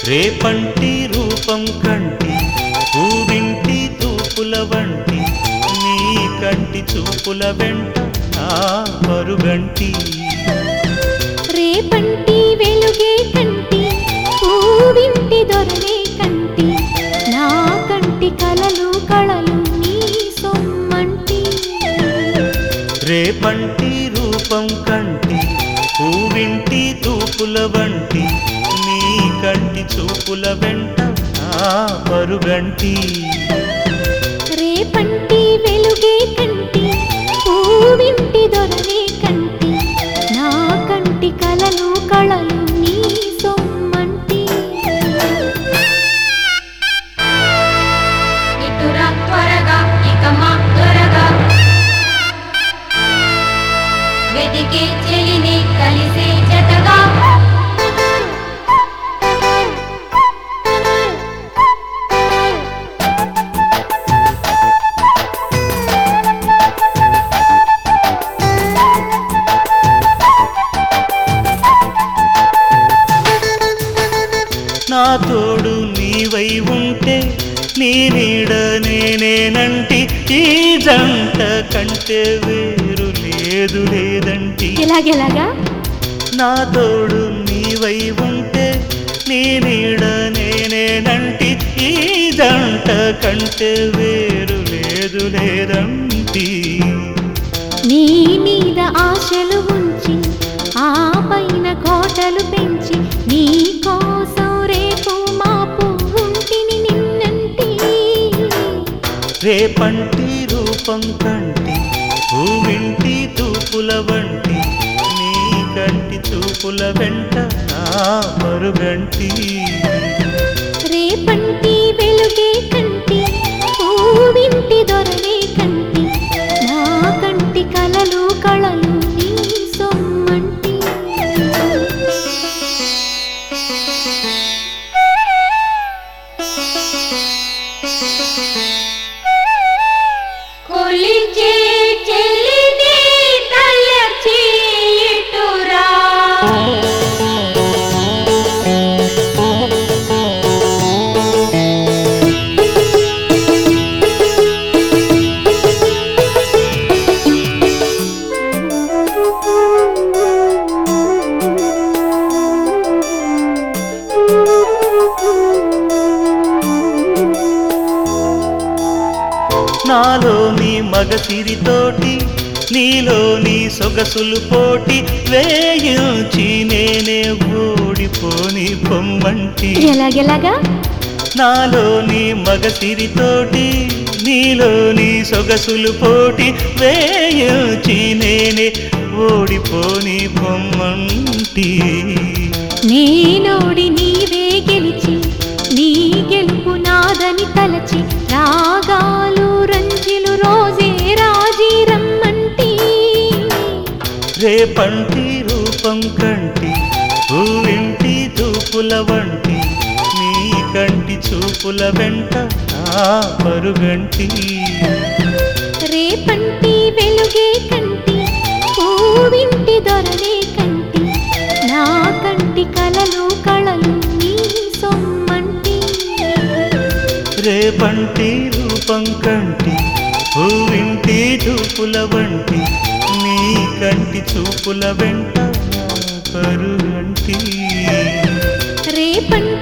రేపంటి రూపం కంటి పూవింటి తూపుల వంటి నీ కంటి చూపుల వెంట నా పరుగంటి రేపంటి వెలుగే కంటి పూవింటి దొరనే కంటి నా కంటి కలలు కళలు నీ సొమ్మంటి రేపంటి రూపం కంటి పూవింటి తూపుల వంటి నీ కంటి చూపుల వెంట నా పరుగంటి రేపంటి వెలుగే కంటి పూవింటి దొరనే కంటి నా కంటి కలలు కళలు నీ సొమ్మంటి ఇటురా త్వరగా ఇక మా త్వరగా వెతికే చెలిని కలిసే జతగా నా తోడు నీవై ఉంటే నీ నీడ నేనేనంటి ఈ జంట కంటే వేరు లేదు లేదంటి ఎలాగెలాగా నా తోడు నీవై ఉంటే నీ నీడ నేనేనంటి ఈ జంట కంటే వేరు లేదు లేదంటి నీ మీద ఆశలు ఉంచి ఆ పైన కోటలు పెంచి నీ కోసం రేపు మాపు ఉంటిని నిన్నంటి రేపంటి రూపం కంటి భూమింటి తూపుల వంటి నీ కంటి చూపుల వెంట నా మరుగంటి రేపంటి వెలుగే కంటి పూవింటి దొరనే కంటి నా కంటి కలలు కళలు నీ సొమ్మంటి కొలిచే చెలిని తలచి ఇటురా నాలోని మగసిరితోటి నీలోని సొగసులు పోటి వేయించి నేనే ఓడిపోని పొమ్మంటి ఎలాగెలాగా నాలోని మగసిరితోటి నీలోని సొగసులు పోటి వేయించి నేనే ఓడిపోని పొమ్మంటి నేనోడి నీవే గెలిచి నీ గెలుపు నాదని తలచి రాగాలు రంజిలు రోజే రాజీ రమ్మంటి రేపంటి రూపం కంటి పూవింటి తూపుల వంటి నీ కంటి చూపుల వెంట నా పరుగంటి రేపంటి వెలుగే కంటి పూవింటి దొరనే కంటి నా కంటి కలలు కళలు నీ సొమ్మంటి రేపంటి రూపం కంటి పూవింటి తూపుల వంటి నీ కంటి చూపుల వెంట నా పరుగంటి రేపంటి